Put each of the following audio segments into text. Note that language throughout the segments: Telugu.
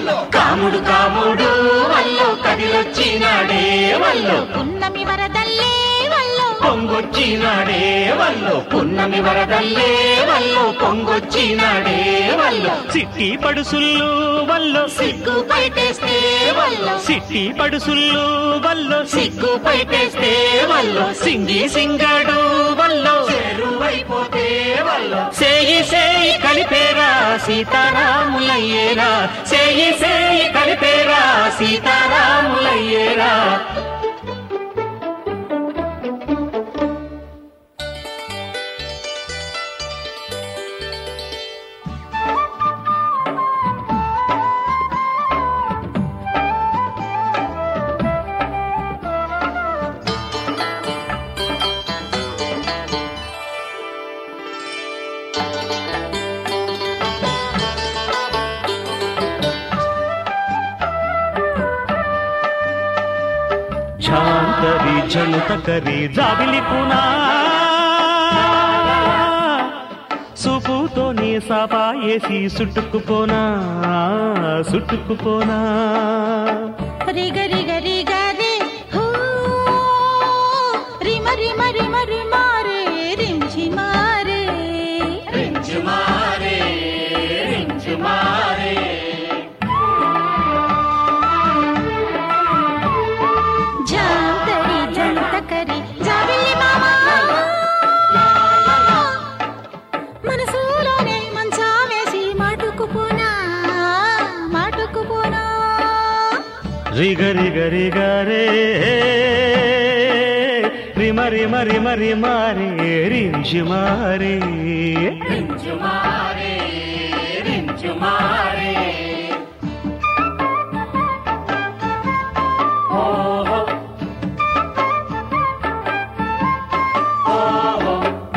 వల్లో కాముడు కాముడు వల్లో కదిలొచ్చినాడే వల్లో పున్నమి వరదల్లే వల్లో పొంగొచ్చినాడే వల్లో పున్నమి వరదల్లే వల్లో పొంగొచ్చినాడే వల్లో సిట్టి పడుసుళ్ళు వల్లో సిగ్గు పైటేస్తే వల్లో సిట్టి పడుసుళ్ళు వల్లో సిగ్గు పైటేస్తే వల్లో సింగి సింగడు వల్లో చెరువైపోతే వల్లో సేయి సేయి కలిపేరా సీతారాములయ్యేరా సేయి సేయి కలిపేరా సీతారాములయ్యేరా ఝాంకరి జనుతకరి జాబిలి పునా సుపుతోనే సపా ఏసి సుట్టుకుపోనా సుట్టుకుపోనా రిగ రిగ రిగ రే హో రిమ రిమ రిమ రిమ రే రించి మారే రించు మారే రించు మారే జాంతరి జంతకరి జాబిల్లి మామా మనసులోనే మంచా వేసి మాటుకుపోనా మాటుకుపోనా రిగ రిగ రిగ రే రిమ రిమ రిమ రిమ రే రింజి మారే రించు మారే రించు మారే ఓహో ఓహో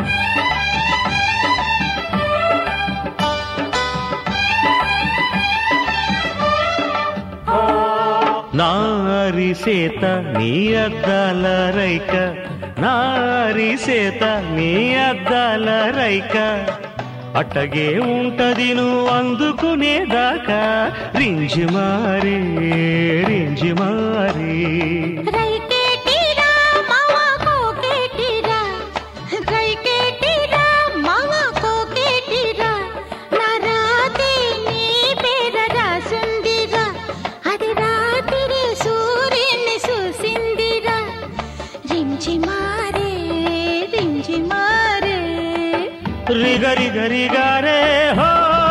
నారి సేత నీ అద్దాల రైక నారి సేత నీ అద్దాల రైక అట్టగే ఉంటది నువ్వు అందుకునేదాకా రింజి మారే రింజి మారే రైకేటిరా మావా కోకేటిరా రైకేటిరా మావా కోకేటిరా నా రాతి నీ పేర రాసుందిరా అది రాత్రి సూర్యుని చూసిందిరా రించి మారే రించి మారే రిగ రిగ రిగ రే హో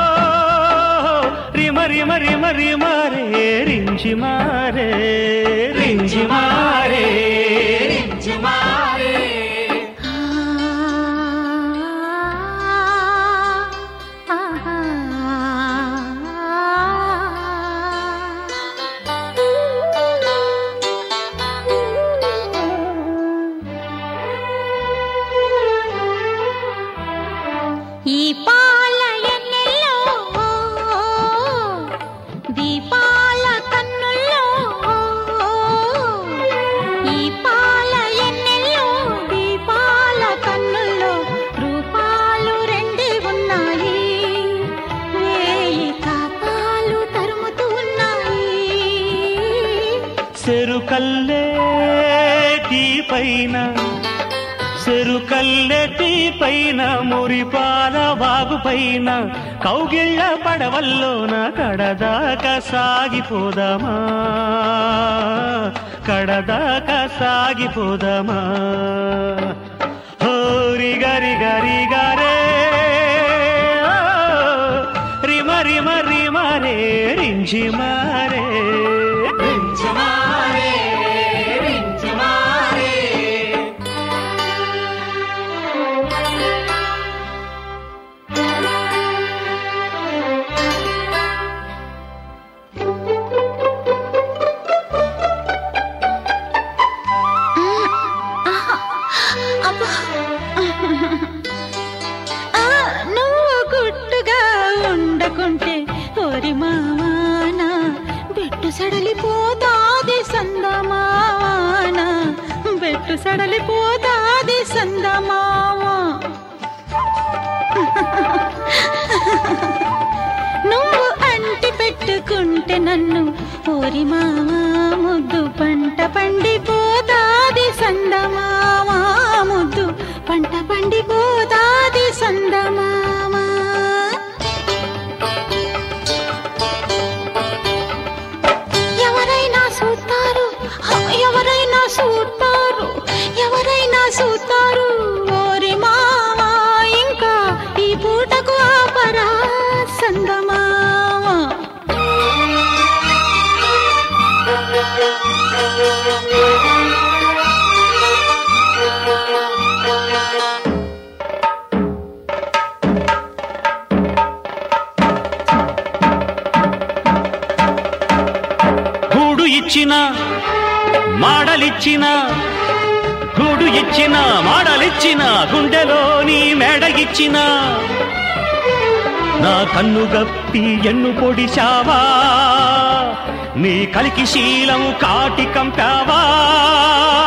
రిమ రిమ రిమ రిమ రే రింజి మారే రింజి మారే రించు మారే ఆహా ఈ పాల ఎన్నెల్లో దీపాల కన్నుల్లో ఈ పాల ఎన్నెల్లో దీపాల కన్నుల్లో రూపాలు రెండే ఉన్నాయి వేయి తాపాలు తరుముతూ ఉన్నాయి చెరుకల్లే పైన చెరుకల్లె పైన మురిపాల వాగు పైన కౌగిళ్ళ పడవల్లోన కడదాకా సాగిపోదామా కడదాకా సాగిపోదామా హోరి గరి గరి గరే రిమ రిమ రిమ రే రింజి మారే రించు మారే రించు మారే అబ్బా. ఆ, నువ్వు గుట్టుగా ఉండకుంటే ఓరి మావాన బెట్టు సడలిపోతాది సందమావాన బెట్టు సడలిపోతాది సందమావా నువ్వు అన్న అంటి పెట్టుకుంటే నన్ను ఓరి మామా ముద్దు పంట పండిపోతాది సందమామా ముద్దు పంట పండిపోతాది సందమామా ఎవరైనా చూస్తారు హ, ఎవరైనా చూస్తారు ఎవరైనా చూస్తారు ఓరి మామా ఇంకా ఈ పూటకు ఆపరా సందమామా గూడు ఇచ్చిన మాడలిచ్చిన గూడు ఇచ్చిన మాడలిచ్చిన గుండెలోని మెడ ఇచ్చిన నా కన్ను గప్పి ఎన్ను పొడిశావా నీ కలికి శీలం కాటి కంపావా